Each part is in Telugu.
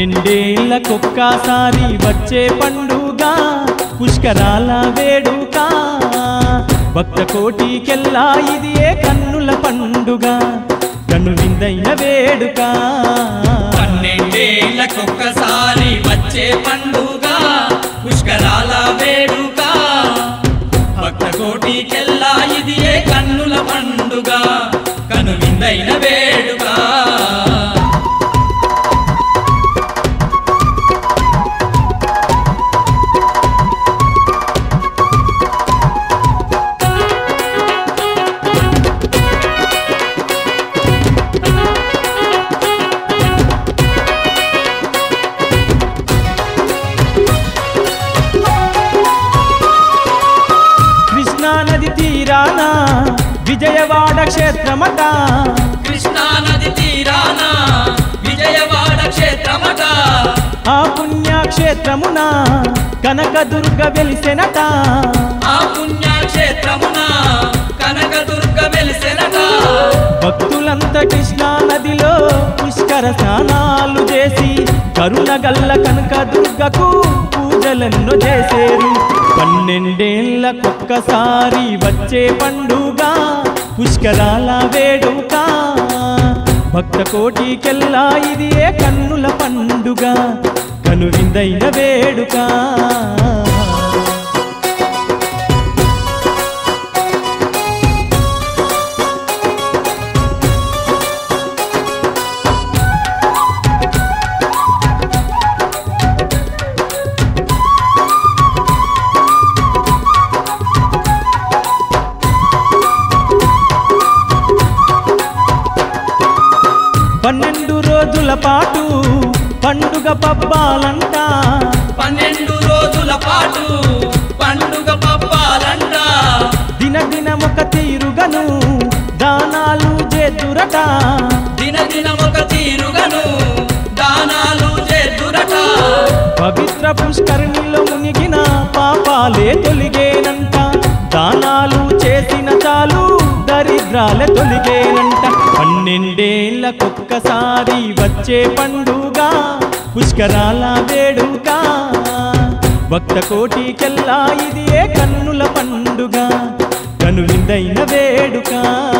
పన్నెండేళ్లకొక్కసారి వచ్చే పండుగ పుష్కరాల వేడుక భక్త కోటికెల్లా ఇది ఏ కన్నుల పండుగ కన్ను విందైన వేడుక పన్నెండేళ్లకొక్కసారి వచ్చే పండుగ పుష్కరాల వేడుక భక్త కోటికెల్లా ఇది ఏ కన్నుల పండుగ కను విందైన వేడుక కృష్ణా నది తీరాన విజయవాడ క్షేత్రమట కృష్ణా నది తీరాన విజయవాడ క్షేత్రమట ఆ పుణ్యక్షేత్రమున కనకదుర్గ వెలిసెనట ఆ పుణ్యక్షేత్రమున కనకదుర్గ వెలిసెనట భక్తులంతా కృష్ణా నదిలో పుష్కర స్నానాలు చేసి కరుణగల్ల కనకదుర్గకు పూజలెన్నో చేసేరు పన్నెండేళ్లకొక్కసారి వచ్చే పండుగ పుష్కరాల వేడుక భక్త కోటికెల్లా ఇది ఏ కన్నుల పండుగ కను విందైన వేడుక పన్నెండు రోజుల పాటు పండుగ పబ్బాలంట పన్నెండు రోజుల పాటు పండుగ పబ్బాలంట దినదినమొక తీరుగను దానాలు చేతురట దినదినమొక తీరుగను దానాలు చేతురట పవిత్ర పుష్కరిణిలో మునిగిన పాపాలే తొలిగేనంట దానాలు చేసిన చాలు దరిద్రాలే తొలిగేనంట పన్నెండేళ్లకొక్కసారి వచ్చే పండుగ పుష్కరాల వేడుక భక్త కోటికెల్లా ఇది ఏ కన్నుల పండుగ కను విందైన వేడుక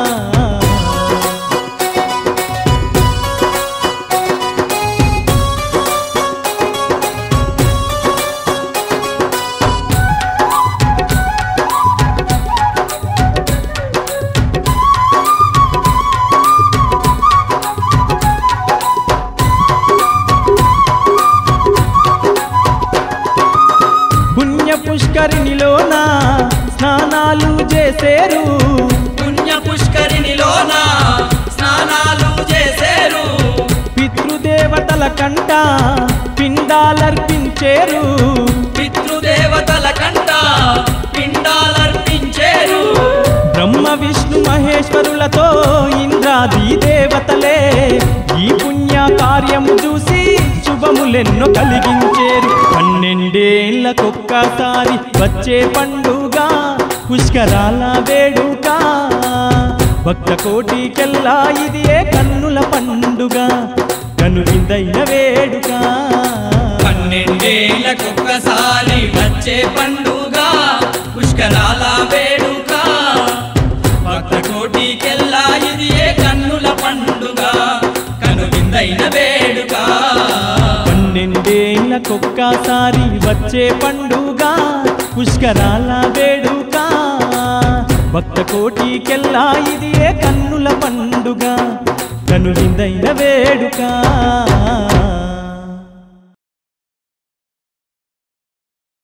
పుణ్య పుష్కరిణిలోన స్నానాలు చేసేరు పుణ్య పుష్కరిణిలోన స్నానాలు చేసేరు పితృదేవతల కంట పిండాలర్పించేరు పితృదేవతల కంట పిండాలర్పించేరు బ్రహ్మ విష్ణు మహేశ్వరులతో ఇంద్రాది దేవతలే ఈ పుణ్య కార్యము చూసి శుభములెన్నో కలిగించేరు పన్నెండేళ్లకొక్కసారి వచ్చే పండుగ పుష్కరాల వేడుక భక్త కోటికెల్లా ఇది ఏ కన్నుల పండుగ కను విందైన వేడుక పన్నెండేళ్లకొక్కసారి వచ్చే పండుగ పుష్కరాల వేడుక భక్త కోటికెల్లా ఇది ఏ కన్నుల పండుగ కను విందైన వేడుక పన్నెండేళ్లకొక్కసారి వచ్చే పండుగ పుష్కరాల వేడుక భక్త కోటికెల్లా ఇది ఏ కన్నుల పండుగ కను విందైన వేడుక